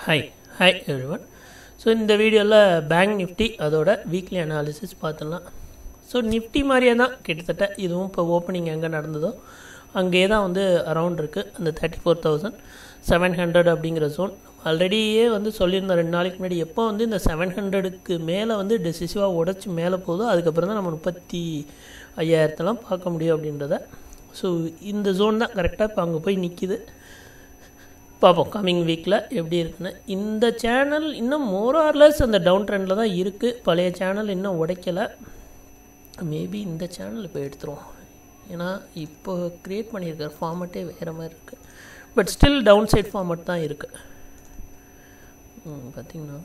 hi hi everyone so இந்த வீடியோவில் bank Nifty அதோட வீக்லி அனாலிசிஸ் பார்த்துடலாம் ஸோ நிஃப்டி மாதிரியே தான் கிட்டத்தட்ட இதுவும் இப்போ ஓப்பனிங் எங்கே நடந்ததோ அங்கேயே தான் வந்து அரவுண்ட் இருக்குது அந்த thirty four thousand seven hundred அப்படிங்கிற ஜோன் ஆல்ரெடியே வந்து சொல்லியிருந்தோம் ரெண்டு நாளைக்கு முன்னாடி எப்போ வந்து இந்த செவன் ஹண்ட்ரடுக்கு மேலே வந்து டெசிசிவாக உடச்சி மேலே போகுதோ அதுக்கப்புறம் தான் நம்ம முப்பத்தி ஐயாயிரத்தெல்லாம் பார்க்க முடியும் அப்படின்றத ஸோ இந்த ஜோன் தான் கரெக்டாக இப்போ அங்கே போய் நிற்கிது பார்ப்போம் கம்மிங் வீக்கில் எப்படி இருக்குன்னு இந்த சேனல் இன்னும் மோரார்லெஸ் அந்த டவுன் ட்ரெண்டில் தான் இருக்குது பழைய சேனல் இன்னும் உடைக்கலை மேபி இந்த சேனல் இப்போ எடுத்துருவோம் ஏன்னா இப்போ க்ரியேட் பண்ணியிருக்கிற ஃபார்மட்டே வேறு மாதிரி இருக்குது but still down side format தான் இருக்குது பார்த்திங்கன்னா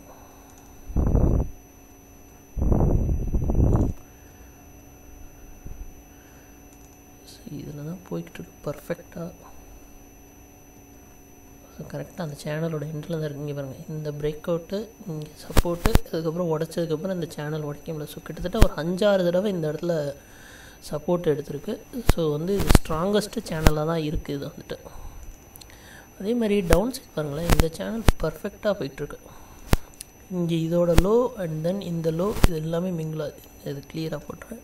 இதில் தான் போய்கிட்டு இருக்கு பர்ஃபெக்டாக ஸோ கரெக்டாக அந்த சேனலோட எண்டில் தான் இருக்கு இங்கே பாருங்கள் இந்த பிரேக் அவுட்டு இங்கே சப்போர்ட்டு அதுக்கப்புறம் உடச்சதுக்கப்புறம் இந்த சேனல் உடைக்க முடியல ஸோ கிட்டத்தட்ட ஒரு அஞ்சாறு தடவை இந்த இடத்துல சப்போர்ட் எடுத்திருக்கு ஸோ வந்து இது ஸ்ட்ராங்கஸ்ட்டு சேனலாக தான் இருக்குது இது வந்துட்டு அதே மாதிரி டவுன் சைட் பாருங்களேன் இந்த சேனல் பர்ஃபெக்டாக போயிட்டுருக்கு இங்கே இதோட லோ அண்ட் தென் இந்த லோ இது எல்லாமே மிங்கிளாது இது கிளியராக போட்டுறேன்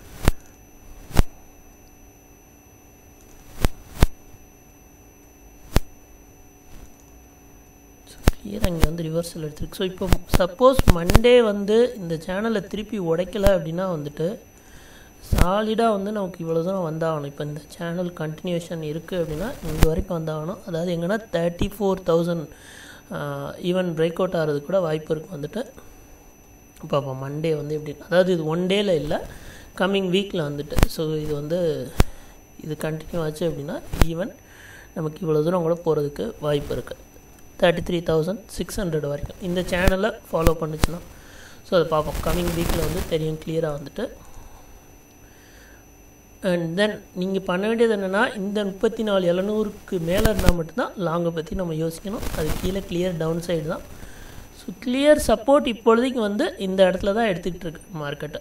கிளியராக இங்கே வந்து ரிவர்சல் எடுத்துருக்கு ஸோ இப்போ சப்போஸ் மண்டே வந்து இந்த சேனலை திருப்பி உடைக்கலை அப்படின்னா வந்துட்டு சாலிடாக வந்து நமக்கு இவ்வளோ தூரம் வந்தாகணும் இப்போ இந்த சேனல் கண்டினியூஷன் இருக்குது அப்படின்னா இங்கே வரைக்கும் வந்தாகணும் அதாவது எங்கன்னா thirty four thousand even break out ஆகிறது கூட வாய்ப்பு இருக்குது வந்துட்டு பார்ப்போம் மண்டே வந்து எப்படி அதாவது இது ஒன் டேயில் இல்லை கம்மிங் வீக்கில் வந்துட்டு ஸோ இது வந்து இது கண்டினியூ ஆச்சு அப்படின்னா ஈவன் நமக்கு இவ்வளோ தூரம் கூட போகிறதுக்கு வாய்ப்பு இருக்குது thirty three thousand six hundred வரைக்கும் இந்த சேனலை ஃபாலோ பண்ணுச்சுன்னா ஸோ அதை பார்ப்போம் கம்மிங் வீக்கில் வந்து தெரியும் கிளியராக வந்துட்டு அண்ட் தென் நீங்கள் பண்ண வேண்டியது என்னென்னா இந்த முப்பத்தி நாலு எழுநூறுக்கு மேலே இருந்தால் மட்டும்தான் லாங்கை பற்றி நம்ம யோசிக்கணும் அது கீழே கிளியர் டவுன் சைடு தான் ஸோ கிளியர் சப்போர்ட் இப்பொழுதைக்கு வந்து இந்த இடத்துல தான் எடுத்துக்கிட்டு இருக்கு மார்க்கெட்டை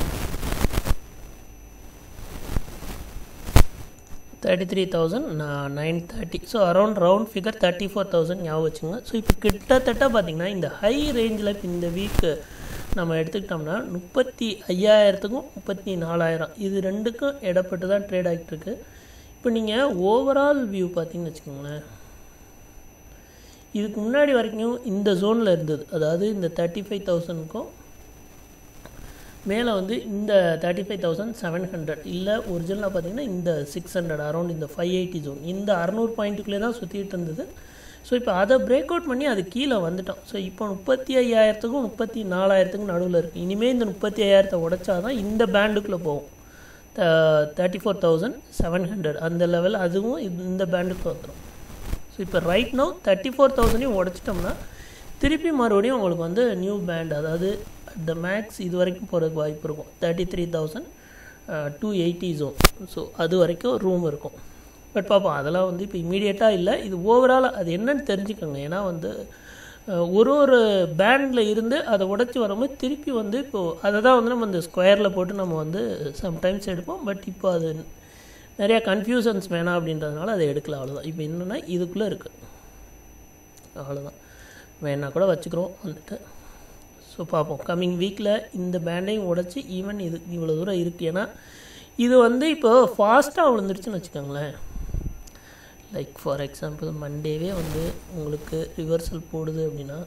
thirty three thousand nine thirty so around round figure thirty four thousand ஞாபகம் வச்சுங்க ஸோ இப்போ கிட்டத்தட்ட பார்த்திங்கன்னா இந்த ஹை ரேஞ்சில் இப்போ இந்த வீக்கு நம்ம எடுத்துக்கிட்டோம்னா முப்பத்தி ஐயாயிரத்துக்கும் முப்பத்தி நாலாயிரம் இது ரெண்டுக்கும் இடப்பட்டு தான் ட்ரேட் ஆகிட்டுருக்கு இப்போ நீங்கள் ஓவரால் வியூ பார்த்தீங்கன்னு வச்சுக்கோங்களேன் இதுக்கு முன்னாடி வரைக்கும் இந்த ஜோனில் இருந்தது அதாவது இந்த தேர்ட்டி ஃபைவ் தௌசண்ட்க்கும் மேலே வந்து இந்த thirty five thousand seven hundred இல்லை ஒரிஜினலாக பார்த்தீங்கன்னா இந்த சிக்ஸ் ஹண்ட்ரட் அரௌண்ட் இந்த ஃபைவ் எயிட்டி ஜோன் இந்த அறநூறு பாயிண்ட்டுக்குள்ளே தான் சுற்றிட்டு இருந்தது ஸோ இப்போ அதை பிரேக் அவுட் பண்ணி அது கீழே வந்துட்டோம் ஸோ இப்போ முப்பத்தி ஐயாயிரத்துக்கும் முப்பத்தி நாலாயிரத்துக்கும் நடுவில் இருக்குது இனிமேல் இந்த முப்பத்தி ஐயாயிரத்தை உடச்சா தான் இந்த பேண்டுக்குள்ளே போகும் thirty four thousand seven hundred அந்த லெவல் அதுவும் இந்த பேண்டுக்குள்ளே வந்துடும் ஸோ இப்போ ரைட் நோ தேர்ட்டி ஃபோர் தௌசண்டையும் உடச்சிட்டோம்னா திருப்பி மறுபடியும் உங்களுக்கு வந்து நியூ பேண்ட் அதாவது த மேக்ஸ் இது வரைக்கும் போகிறதுக்கு வாய்ப்பு இருக்கும் thirty three thousand two eighty zone so அது வரைக்கும் ரூம் இருக்கும் பட் பார்ப்போம் அதெல்லாம் வந்து இப்போ இமீடியட்டாக இல்லை இது ஓவரால் அது என்னன்னு தெரிஞ்சுக்கோங்க ஏன்னா வந்து ஒரு ஒரு பேண்டில் இருந்து அதை உடச்சி வரும்போது திருப்பி வந்து இப்போது அதை தான் வந்து நம்ம இந்த ஸ்கொயரில் போட்டு நம்ம வந்து சம்டைம்ஸ் எடுப்போம் பட் இப்போ அது நிறையா கன்ஃபியூஷன்ஸ் வேணாம் அப்படின்றதுனால அதை எடுக்கல அவ்வளோதான் இப்போ என்னென்னா இதுக்குள்ளே இருக்குது அவ்வளோதான் வேணா கூட வச்சுக்கிறோம் வந்துட்டு ஸோ பார்ப்போம் கம்மிங் வீக்கில் இந்த பேண்டையும் உடச்சி ஈவன் இது இவ்வளோ தூரம் இருக்குது ஏன்னா இது வந்து இப்போ ஃபாஸ்ட்டாக விழுந்துருச்சுன்னு வச்சுக்கோங்களேன் லைக் ஃபார் எக்ஸாம்பிள் மண்டேவே வந்து உங்களுக்கு ரிவர்சல் போடுது அப்படின்னா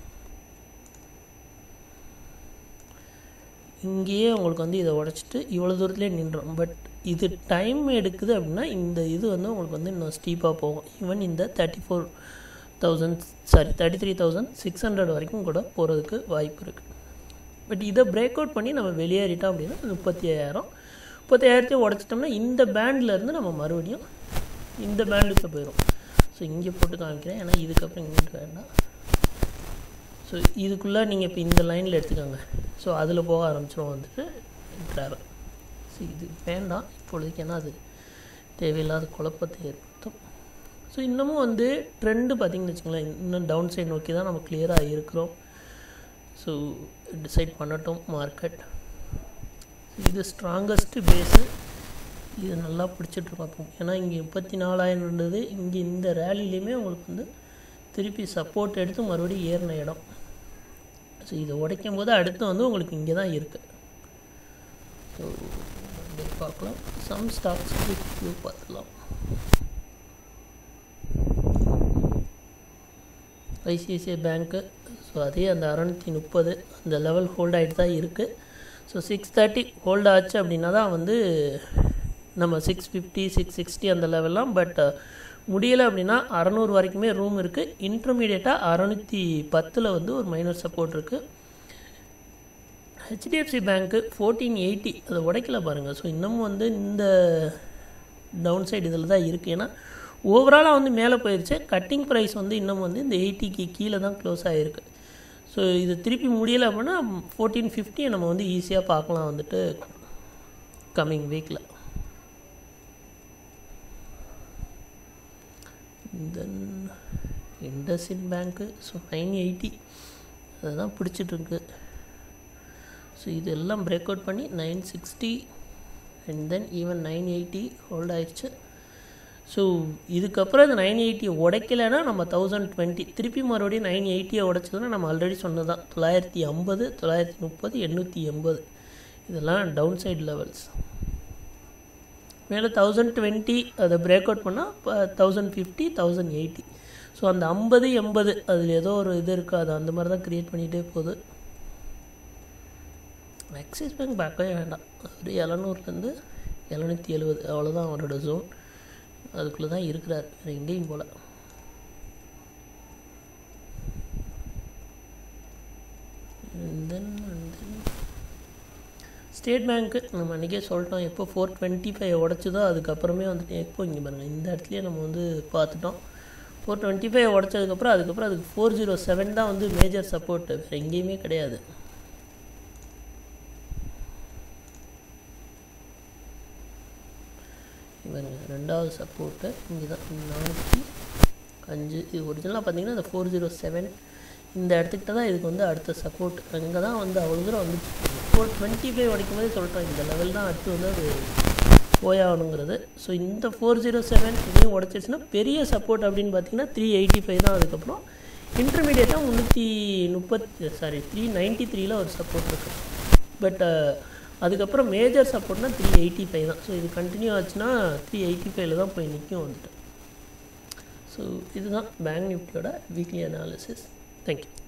இங்கேயே உங்களுக்கு வந்து இதை உடச்சிட்டு இவ்வளோ தூரத்துலேயே நின்றோம் பட் இது டைம் எடுக்குது அப்படின்னா இந்த இது வந்து உங்களுக்கு வந்து இன்னும் ஸ்டீப்பாக போகும் ஈவன் இந்த thirty four thousand sorry thirty three thousand six hundred வரைக்கும் கூட போகிறதுக்கு வாய்ப்பு இருக்குது பட் இதை பிரேக் அவுட் பண்ணி நம்ம வெளியேறிட்டோம் அப்படின்னா முப்பத்தி ஐயாயிரம் முப்பத்தி ஐயாயிரத்தையும் உடச்சிட்டோம்னா இந்த பேண்ட்லேருந்து நம்ம மறுபடியும் இந்த பேண்டுக்கு போயிடும் ஸோ இங்கே போட்டு காமிக்கிறேன் ஏன்னா இதுக்கப்புறம் இங்கிட்டு வேண்டாம் ஸோ இதுக்குள்ளே நீங்கள் இப்போ இந்த லைனில் எடுத்துக்கோங்க ஸோ அதில் போக ஆரம்பிச்சிடும் வந்துட்டு ட்ராவல் ஸோ இது வேண்டாம் இப்பொழுதுக்கு ஏன்னா அது தேவையில்லாத குழப்பத்தை ஏற்படுத்தும் ஸோ இன்னமும் வந்து ட்ரெண்டு பார்த்திங்கன்னு வச்சுங்களேன் இன்னும் டவுன் சைட் நோக்கி தான் நம்ம கிளியராக இருக்கிறோம் ஸோ டிசைட் பண்ணட்டும் மார்க்கெட் இது ஸ்ட்ராங்கஸ்ட்டு பேஸு இது நல்லா பிடிச்சிட்ருக்கோம் அப்போ ஏன்னா இங்கே முப்பத்தி நாலாயிரம் இருந்தது இங்கே இந்த ரேலிலையுமே உங்களுக்கு வந்து திருப்பி சப்போர்ட் எடுத்து மறுபடியும் ஏறின இடம் ஸோ இதை உடைக்கும் போது அடுத்து வந்து உங்களுக்கு இங்கே தான் இருக்குது ஸோ அப்படியே பார்க்கலாம் சம் ஸ்டாக்ஸ் வியூ பார்த்துக்கலாம் ஐசிஐசிஐ பேங்க்கு ஸோ அதே அந்த அறநூற்றி முப்பது அந்த லெவல் ஹோல்ட் ஆகிட்டு தான் இருக்குது ஸோ சிக்ஸ் தேர்ட்டி ஹோல்ட் ஆச்சு அப்படின்னா தான் வந்து நம்ம சிக்ஸ் ஃபிஃப்டி சிக்ஸ் சிக்ஸ்டி அந்த லெவல்லாம் பட் முடியலை அப்படின்னா அறநூறு வரைக்குமே ரூம் இருக்குது இன்டர்மீடியட்டாக அறநூற்றி பத்தில் வந்து ஒரு மைனர் சப்போர்ட் இருக்குது ஹெச்டிஎஃப்சி பேங்க்கு ஃபோர்டீன் எயிட்டி அதை உடைக்கல பாருங்கள் ஸோ இன்னமும் வந்து இந்த டவுன் சைடு இதில் தான் இருக்குது ஏன்னா ஓவராலாக வந்து மேலே போயிடுச்சு கட்டிங் ப்ரைஸ் வந்து இன்னும் வந்து இந்த எயிட்டிக்கு கீழே தான் க்ளோஸ் ஆகிருக்கு ஸோ இது திருப்பி முடியலை அப்படின்னா ஃபோர்டீன் ஃபிஃப்டியை நம்ம வந்து ஈஸியாக பார்க்கலாம் வந்துட்டு கம்மிங் வீக்கில் then IndusInd bank so nine eighty அதுதான் பிடிச்சிட்ருக்கு ஸோ இது எல்லாம் பிரேக் அவுட் பண்ணி nine sixty and then even nine eighty hold ஆயிடுச்சு ஸோ இதுக்கப்புறம் இந்த நைன் எயிட்டியை உடைக்கலைன்னா நம்ம தௌசண்ட் டுவெண்ட்டி திருப்பி மறுபடியும் நைன் எயிட்டியை உடைச்சதுன்னா நம்ம ஆல்ரெடி சொன்னது தான் தொள்ளாயிரத்தி ஐம்பது தொள்ளாயிரத்தி முப்பது எண்ணூற்றி எண்பது இதெல்லாம் டவுன் சைடு லெவல்ஸ் மேலே தௌசண்ட் டுவெண்ட்டி அதை பிரேக் அவுட் பண்ணால் thousand fifty thousand eighty so அந்த ஐம்பது எண்பது அதில் ஏதோ ஒரு இது இருக்குது அது அந்த மாதிரி தான் க்ரியேட் பண்ணிகிட்டே போகுது ஆக்சிஸ் பேங்க் பார்க்கவே வேண்டாம் ஒரு எழுநூறுலேருந்து எழுநூற்றி எழுபது அவ்வளோதான் அவரோட ஜோன் அதுக்குள்ளே தான் இருக்கிறார் வேறு எங்கேயும் போல் தென் தென் ஸ்டேட் பேங்க்கு நம்ம அன்றைக்கே சொல்லிட்டோம் எப்போ ஃபோர் டுவெண்ட்டி ஃபைவ் உடச்சதோ அதுக்கப்புறமே வந்துட்டு எப்போ இங்கே பாருங்கள் இந்த இடத்துலையே நம்ம வந்து பார்த்துட்டோம் ஃபோர் டுவெண்ட்டி ஃபைவ் உடச்சதுக்கப்புறம் அதுக்கப்புறம் அதுக்கு ஃபோர் ஜீரோ செவன் தான் வந்து மேஜர் சப்போர்ட் வேறு எங்கேயுமே கிடையாது பாருங்க ரெண்டாவது சப்போர்ட்டு இங்கே தான் நானூற்றி அஞ்சு இது ஒரிஜினலாக பார்த்தீங்கன்னா இந்த ஃபோர் ஜீரோ செவன் இந்த இடத்துக்கிட்ட தான் இதுக்கு வந்து அடுத்த சப்போர்ட் அங்கே தான் வந்து அவ்வளோ தூரம் வந்துச்சு ஃபோர் டுவெண்ட்டி ஃபைவ் அடிக்கும் போதே சொல்லிட்டோம் இந்த லெவல் தான் அடுத்து வந்து அது போயாகணுங்கிறது ஸோ இந்த ஃபோர் ஜீரோ செவன் இதையும் உடச்சிருச்சுன்னா பெரிய சப்போர்ட் அப்படின்னு பார்த்தீங்கன்னா த்ரீ எயிட்டி ஃபைவ் தான் அதுக்கப்புறம் இன்டர்மீடியட்டாக முந்நூற்றி முப்பத்தி சாரி த்ரீ நைன்ட்டி த்ரீல ஒரு சப்போர்ட் இருக்குது பட் அதுக்கப்புறம் மேஜர் சப்போர்ட்னா த்ரீ எயிட்டி ஃபைவ் தான் ஸோ இது கண்டினியூ ஆச்சுன்னா த்ரீ எயிட்டி ஃபைவ்ல தான் போய் நிற்கும் வந்துட்டு ஸோ இதுதான் பேங்க் நிஃப்டியோட வீக்லி அனாலிசிஸ் தேங்க்யூ